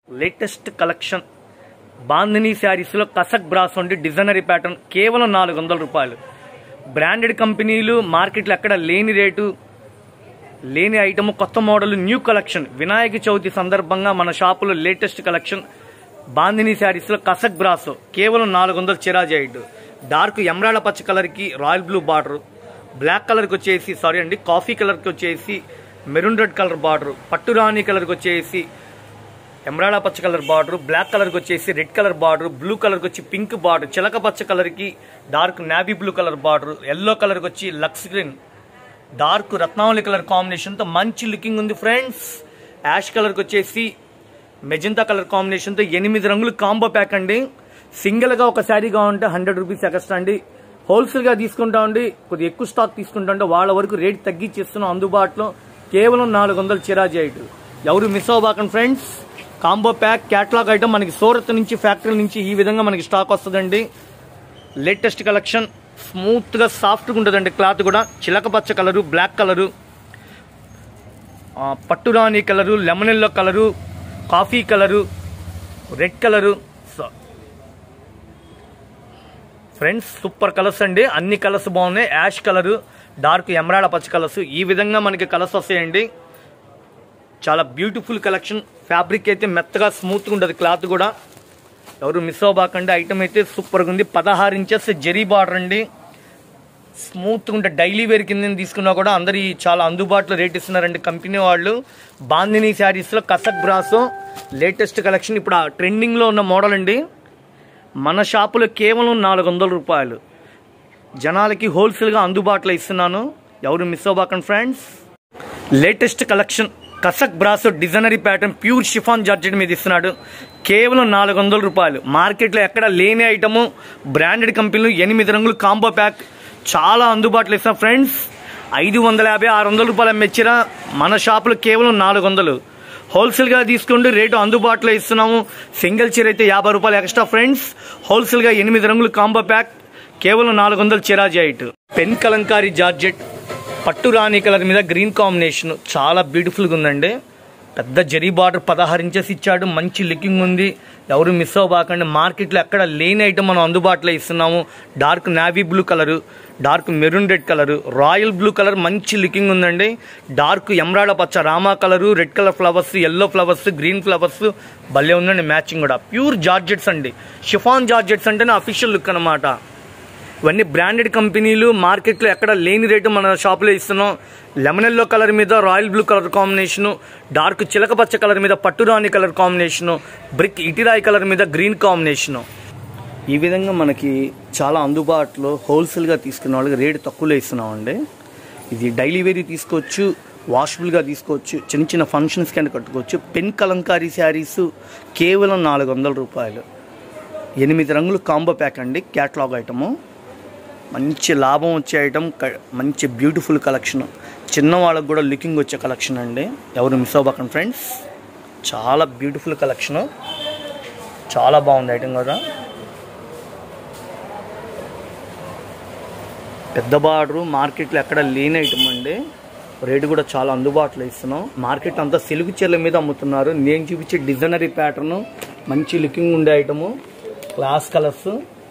latest collection bandhani శారీస్లో Kasak brasso వంటి డిజైనరీ ప్యాటర్న్ కేవలం నాలుగు వందల రూపాయలు బ్రాండెడ్ కంపెనీలు మార్కెట్లో ఎక్కడ లేని రేటు లేని ఐటమ్ కొత్త model new collection Vinayaka Chavithi సందర్భంగా మన షాపులో లేటెస్ట్ కలెక్షన్ బాందినీ శారీస్లో కసక్ బ్రాస్ కేవలం నాలుగు వందల చిరాజైడ్ డార్క్ ఎమరాళ్ళ పచ్చ కలర్కి రాయల్ బ్లూ బార్డర్ బ్లాక్ కలర్కి వచ్చేసి సారీ అండి కాఫీ కలర్కి వచ్చేసి మెరూన్ రెడ్ కలర్ బార్డర్ పట్టు రాణి కలర్కి వచ్చేసి ఎమరాడా పచ్చ కలర్ బార్డర్ బ్లాక్ కలర్కి వచ్చేసి రెడ్ కలర్ బార్డర్ బ్లూ కలర్కి వచ్చి పింక్ బార్డర్ చిలక పచ్చ కలర్కి dark navy blue colour border yellow కలర్కి వచ్చి లక్స్ గ్రీన్ డార్క్ రత్నావళి కలర్ కాంబినేషన్తో మంచి లుకింగ్ ఉంది ఫ్రెండ్స్ యాష్ కలర్కి వచ్చేసి మెజంతా కలర్ కాంబినేషన్తో ఎనిమిది రంగులు కాంబో ప్యాక్ అండి సింగిల్గా ఒక శారీ కావాలంటే హండ్రెడ్ రూపీస్ ఎక్స్ట్రా అండి హోల్సేల్గా తీసుకుంటా ఉండి కొద్దిగా ఎక్కువ స్టాక్ తీసుకుంటా ఉంటే వాళ్ళ వరకు రేట్ తగ్గించేస్తున్నాం అందుబాటులో కేవలం నాలుగు వందలు చిరాజీ ఐటు ఎవరు మిస్ అవ్వబాకండి friends combo pack catalogue item మనకి సూరత్ నుంచి ఫ్యాక్టరీ నుంచి ఈ విధంగా మనకి స్టాక్ వస్తుందండి లేటెస్ట్ కలెక్షన్ స్మూత్గా సాఫ్ట్గా ఉంటుందండి క్లాత్ కూడా చిలక పచ్చ కలరు బ్లాక్ కలరు ఆ, పట్టు రాణి colour lemon yellow colour coffee colour red colour స- ఫ్రెండ్స్ సూపర్ కలర్స్ అండి అన్ని కలర్స్ బాగున్నాయి యాష్ కలరు డార్క్ ఎమరాడ పచ్చ కలర్స్ ఈ విధంగా మనకి కలర్స్ వస్తాయండి చాలా బ్యూటిఫుల్ కలెక్షన్ ఫ్యాబ్రిక్ అయితే మెత్తగా స్మూత్గా ఉంటుంది క్లాత్ కూడా ఎవరు మిస్ అవ్వబాకండి ఐటమ్ అయితే సూపర్గా ఉంది పదహారు ఇంచెస్ జరీ బార్డర్ అండి స్మూత్గా ఉంటే డైలీ వేర్ కింద తీసుకున్నా కూడా అందరి చాలా అందుబాటులో రేట్ ఇస్తున్నారండి కంపెనీ వాళ్ళు బాందినీ శారీస్లో కసక్ బ్రాసో లేటెస్ట్ కలెక్షన్ ఇప్పుడు ఆ ట్రెండింగ్లో ఉన్న మోడల్ అండి మన షాపులో కేవలం నాలుగు వందల రూపాయలు జనాలకి హోల్సేల్గా అందుబాటులో ఇస్తున్నాను ఎవరు మిస్ అవ్వబాకండి friends latest collection Kasak brasso డిజైనరీ ప్యాటర్న్ ప్యూర్ షిఫాన్ జార్జెట్ మీద ఇస్తున్నాడు కేవలం నాలుగు వందల రూపాయలు మార్కెట్లో ఎక్కడ లేని ఐటము బ్రాండెడ్ కంపెనీలు ఎనిమిది రంగులు కాంబో ప్యాక్ చాలా అందుబాటులో ఇస్తాం ఫ్రెండ్స్ ఐదు వందల యాభై ఆరు వందల రూపాయలు అమ్మెచ్చినా మన షాపులో కేవలం నాలుగు వందలు హోల్సేల్గా తీసుకుంటే రేటు అందుబాటులో ఇస్తున్నాము సింగిల్ చీర అయితే యాభై రూపాయలు ఎక్స్ట్రా ఫ్రెండ్స్ హోల్సేల్గా ఎనిమిది రంగులు కాంబో ప్యాక్ కేవలం నాలుగు వందలు చిరాజైట్ పెన్ కలంకారీ జార్జెట్ పట్టు రాణి కలర్ మీద గ్రీన్ కాంబినేషన్ చాలా బ్యూటిఫుల్గా ఉందండి పెద్ద జరీ బార్డర్ పదహారు ఇంచెస్ ఇచ్చాడు మంచి లుకింగ్ ఉంది ఎవరు మిస్ అవ్వబాకండి మార్కెట్లో ఎక్కడ లేని ఐటమ్ మనం అందుబాటులో ఇస్తున్నాము dark navy blue colour dark maroon red colour royal blue colour మంచి లుకింగ్ ఉందండి డార్క్ ఎమరాడ పచ్చ రామా colour red colour flowers yellow flowers green flowers భలే ఉందండి మ్యాచింగ్ కూడా ప్యూర్ జార్జెట్స్ అండి షిఫాన్ జార్జెట్స్ అంటేనే అఫీషియల్ లుక్ అనమాట ఇవన్నీ బ్రాండెడ్ కంపెనీలు మార్కెట్లో ఎక్కడ లేని రేటు మన షాప్లో ఇస్తున్నాం లెమన్ ఎల్లో కలర్ మీద royal blue colour combination dark చిలక పచ్చ కలర్ మీద పట్టు రాణి కలర్ కాంబినేషను బ్రిక్ ఇటిరాయి కలర్ మీద గ్రీన్ కాంబినేషను ఈ విధంగా మనకి చాలా అందుబాటులో హోల్సేల్గా తీసుకున్న వాళ్ళకి రేటు తక్కువలో ఇస్తున్నామండి ఇది డైలీ వేర్ తీసుకోవచ్చు వాషబుల్గా తీసుకోవచ్చు చిన్న చిన్న ఫంక్షన్స్ కింద కట్టుకోవచ్చు పెన్ కలంకారీ శారీస్ కేవలం నాలుగు వందల రూపాయలు ఎనిమిది రంగులు కాంబో ప్యాక్ అండి క్యాట్లాగ్ ఐటము మంచి లాభం వచ్చే ఐటమ్ క- మంచి బ్యూటిఫుల్ కలెక్షన్ చిన్న వాళ్ళకు కూడా లుకింగ్ వచ్చే కలెక్షన్ అండి ఎవరు మిస్ అవ్వకండి ఫ్రెండ్స్ చాలా బ్యూటిఫుల్ కలెక్షను చాలా బాగుంది ఐటమ్ కూడా పెద్ద బార్డరు మార్కెట్లో ఎక్కడ లేని ఐటమ్ అండి రేటు కూడా చాలా అందుబాటులో ఇస్తున్నాం మార్కెట్ అంతా సిలుగు చీరల మీద అమ్ముతున్నారు నేను చూపించే డిజైనరీ ప్యాటర్ను మంచి లుకింగ్ ఉండే ఐటము క్లాస్ కలర్స్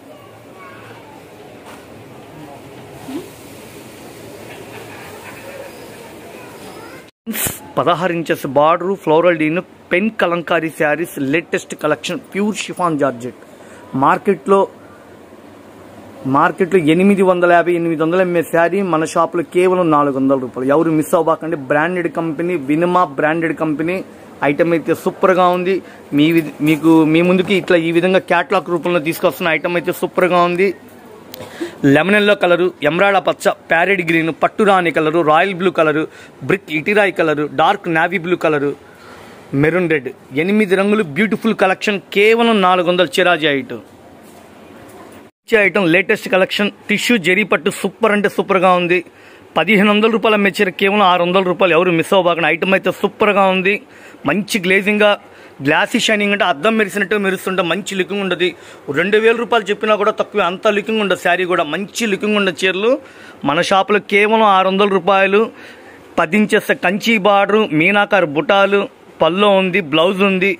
పదహారు ఇంచెస్ బార్డర్ ఫ్లోరల్ డీన్ pen Kalamkari saris latest collection pure chiffon georgette మార్కెట్లో మార్కెట్లో ఎనిమిది వందల యాభై ఎనిమిది వందలు అమ్మే శారీ మన షాప్లో కేవలం నాలుగు వందల రూపాయలు ఎవరు మిస్ అవ్వకండి బ్రాండెడ్ కంపెనీ వినిమా బ్రాండెడ్ కంపెనీ ఐటమ్ అయితే సూపర్గా ఉంది మీ వి- మీకు మీ ముందుకి ఇట్లా ఈ విధంగా క్యాట్లాగ్ రూపంలో తీసుకొస్తున్న ఐటమ్ అయితే సూపర్గా ఉంది లెమన్ ఎల్లో కలరు ఎమరాడ పచ్చ ప్యారెడ్ గ్రీన్ పట్టు రాణి colour royal blue colour brick ఇటిరాయి colour dark navy blue colour maroon red ఎనిమిది రంగులు బ్యూటిఫుల్ కలెక్షన్ కేవలం నాలుగు వందల చిరాజీ ఐటు ఇచ్చే item latest collection tissue zari పట్టు సూపర్ అంటే సూపర్గా ఉంది పదిహేను వందల రూపాయల మెచ్చర్ కేవలం ఆరు వందల రూపాయలు ఎవరు మిస్ అవ్వబాకండి ఐటమ్ అయితే సూపర్గా ఉంది మంచి గ్లేజింగ్గా గ్లాసీ షైనింగ్ అంటే అద్దం మెరిసినట్టు మెరుస్తుంటే మంచి లుకింగ్ ఉండదు రెండు వేల రూపాయలు చెప్పినా కూడా తక్కువ అంత లుకింగ్ ఉండదు శారీ కూడా మంచి లుకింగ్ ఉండే చీరలు మన షాపులో కేవలం ఆరు వందల రూపాయలు పది ఇంచెస్ కంచి బార్డరు మీనాకారు బుటాలు పల్లో ఉంది బ్లౌజ్ ఉంది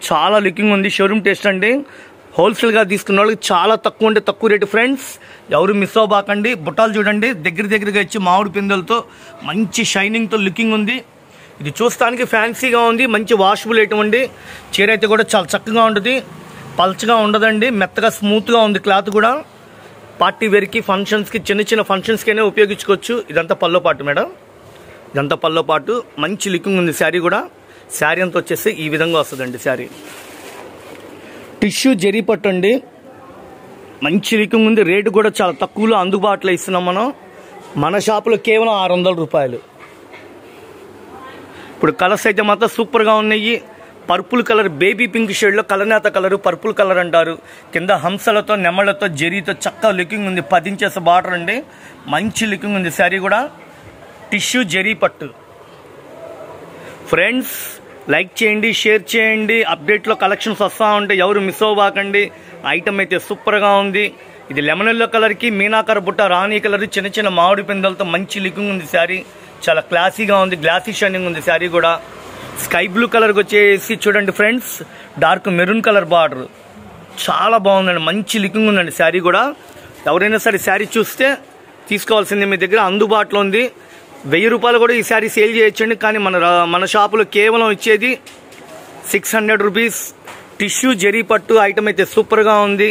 చాలా లుకింగ్ ఉంది షోరూమ్ టేస్ట్ అండి హోల్సేల్గా తీసుకున్న వాళ్ళకి చాలా తక్కువ అంటే తక్కువ రేటు ఫ్రెండ్స్ ఎవరు మిస్ అవ్వబాకండి బుట్టాలు చూడండి దగ్గర దగ్గరగా ఇచ్చి మామిడి పిందెలతో మంచి షైనింగ్తో లుకింగ్ ఉంది ఇది చూస్తానికి ఫ్యాన్సీగా ఉంది మంచి వాషబుల్ ఐటమ్ అండి చీర అయితే కూడా చాలా చక్కగా ఉంటుంది పల్చగా ఉండదండి మెత్తగా స్మూత్గా ఉంది క్లాత్ కూడా పార్టీ వేర్కి ఫంక్షన్స్కి చిన్న చిన్న ఫంక్షన్స్కైనా ఉపయోగించుకోవచ్చు ఇదంతా పల్లో పాటు మేడం ఇదంతా పల్లో పాటు మంచి లుకింగ్ ఉంది శారీ కూడా శారీ అంతా వచ్చేసి ఈ విధంగా వస్తుందండి శారీ టిష్యూ జరీ పట్టు అండి మంచి లుకింగ్ ఉంది రేటు కూడా చాలా తక్కువలో అందుబాటులో ఇస్తున్నాం మనం మన షాపులో కేవలం ఆరు వందల రూపాయలు ఇప్పుడు కలర్స్ అయితే మాత్రం సూపర్గా ఉన్నాయి పర్పుల్ కలర్ బేబీ పింక్ షేడ్లో కలనేత కలర్ పర్పుల్ కలర్ అంటారు కింద హంసలతో నెమళ్ళతో జరీతో చక్కగా లుకింగ్ ఉంది పది ఇంచెస్ బార్డర్ అండి మంచి లుకింగ్ ఉంది శారీ కూడా టిష్యూ జరీ పట్టు ఫ్రెండ్స్ లైక్ చేయండి షేర్ చేయండి అప్డేట్లో కలెక్షన్స్ వస్తూ ఉంటాయి ఎవరు మిస్ అవ్వకండి ఐటమ్ అయితే సూపర్గా ఉంది ఇది లెమన్ ఎల్లో కలర్కి మీనాకర బుట్ట రాణి కలర్ చిన్న చిన్న మామిడి పిందలతో మంచి లుకింగ్ ఉంది శారీ చాలా క్లాసీగా ఉంది గ్లాసీ షైనింగ్ ఉంది శారీ కూడా స్కై బ్లూ కలర్కి వచ్చేసి చూడండి friends dark maroon colour border చాలా బాగుందండి మంచి లుకింగ్ ఉందండి శారీ కూడా ఎవరైనా సరే శారీ చూస్తే తీసుకోవాల్సింది మీ దగ్గర అందుబాటులో ఉంది వెయ్యి రూపాయలు కూడా ఈ శారీ సేల్ చేయొచ్చండి కానీ మన రా- మన షాపులో కేవలం ఇచ్చేది six hundred rupees tissue zari పట్టు ఐటమ్ అయితే సూపర్గా ఉంది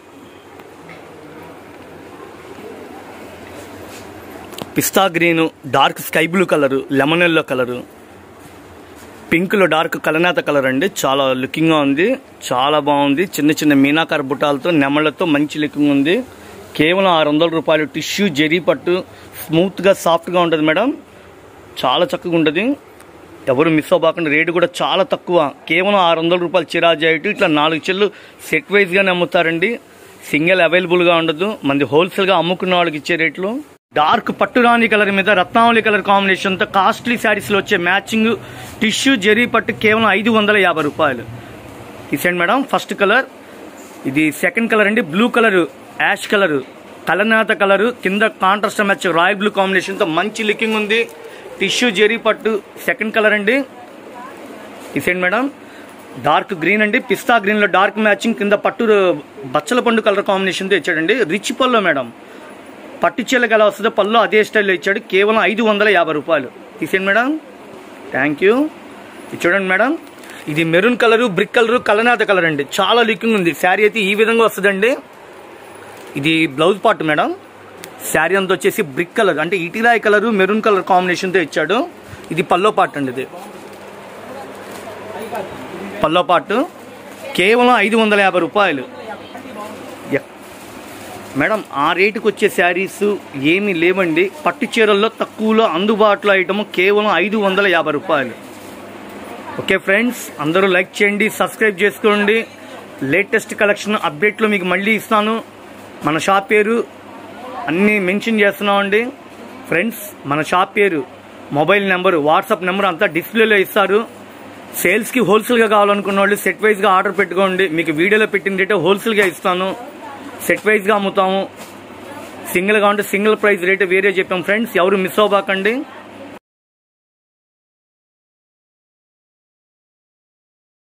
పిస్తా green dark sky blue colour lemon yellow colour పింక్లో డార్క్ కలనేత కలర్ అండి చాలా లుకింగ్గా ఉంది చాలా బాగుంది చిన్న చిన్న మీనాకార బుటాలతో నెమళ్లతో మంచి లుకింగ్ ఉంది కేవలం ఆరు వందల రూపాయలు టిష్యూ జరీ పట్టు స్మూత్గా సాఫ్ట్గా ఉంటుంది మేడం చాలా చక్కగా ఉంటుంది ఎవరు మిస్ అవ్వకుండా రేటు కూడా చాలా తక్కువ కేవలం ఆరు వందల రూపాయలు చిరాజాయిట్ ఇట్లా నాలుగు చెల్లు సెట్ వైజ్గానే అమ్ముతారండి సింగిల్ అవైలబుల్గా ఉండదు మంది హోల్సేల్గా అమ్ముకున్న వాళ్ళకి ఇచ్చే రేట్లు డార్క్ పట్టు రాణి కలర్ మీద రత్నావళి కలర్ కాంబినేషన్తో కాస్ట్లీ శారీస్లో వచ్చే మ్యాచింగ్ టిష్యూ జరీ పట్టు కేవలం ఐదు వందల యాభై రూపాయలు తీసేయండి మేడం ఫస్ట్ కలర్ ఇది సెకండ్ కలర్ అండి బ్లూ కలర్ యాష్ కలర్ కలనాథ కలర్ కింద కాంట్రాస్ట్ మ్యాచ్ రాయల్ బ్లూ కాంబినేషన్తో మంచి లుకింగ్ ఉంది టిష్యూ జెరీ పట్టు సెకండ్ కలర్ అండి తీసేయండి మేడం డార్క్ గ్రీన్ అండి పిస్తా గ్రీన్లో డార్క్ మ్యాచింగ్ కింద పట్టు బచ్చల పండు కలర్ కాంబినేషన్తో ఇచ్చాడండి రిచ్ పల్లో మేడం పట్టు చీలకు ఎలా వస్తుందో పళ్ళు అదే స్టైల్లో ఇచ్చాడు కేవలం ఐదు వందల యాభై రూపాయలు తీసేయండి మేడం థ్యాంక్ యూ ఇది చూడండి మేడం ఇది మెరూన్ కలరు బ్రిక్ కలరు కలనాథ కలర్ అండి చాలా లుకింగ్ ఉంది శారీ అయితే ఈ విధంగా వస్తుందండి ఇది బ్లౌజ్ పార్ట్ మేడం శారీ అంతా వచ్చేసి బ్రిక్ కలర్ అంటే ఇటిరాయి కలరు మెరూన్ కలర్ కాంబినేషన్తో ఇచ్చాడు ఇది పల్లో పార్ట్ అండి ఇది పల్లో పార్ట్ కేవలం ఐదు వందల యాభై రూపాయలు ఎక్- మేడం ఆ రేటుకి వచ్చే శారీస్ ఏమీ లేవండి పట్టు చీరల్లో తక్కువలో అందుబాటులో ఐటమ్ కేవలం ఐదు వందల యాభై రూపాయలు ఓకే ఫ్రెండ్స్ అందరూ లైక్ చేయండి సబ్స్క్రైబ్ చేసుకోండి లేటెస్ట్ కలెక్షన్ అప్డేట్లో మీకు మళ్ళీ ఇస్తాను మన షాప్ పేరు అన్నీ మెన్షన్ చేస్తున్నామండి ఫ్రెండ్స్ మన షాప్ పేరు మొబైల్ నెంబరు వాట్సాప్ నెంబర్ అంతా డిస్ప్లేలో ఇస్తారు సేల్స్కి హోల్సేల్గా కావాలనుకున్న వాళ్ళు సెట్ వైజ్గా ఆర్డర్ పెట్టుకోండి మీకు వీడియోలో పెట్టిన రేటే హోల్సేల్గా ఇస్తాను సెట్ వైజ్గా అమ్ముతాము సింగిల్గా ఉంటే సింగిల్ ప్రైస్ రేట్ వేరే చెప్పాం ఫ్రెండ్స్ ఎవరు మిస్ అవ్వబాకండి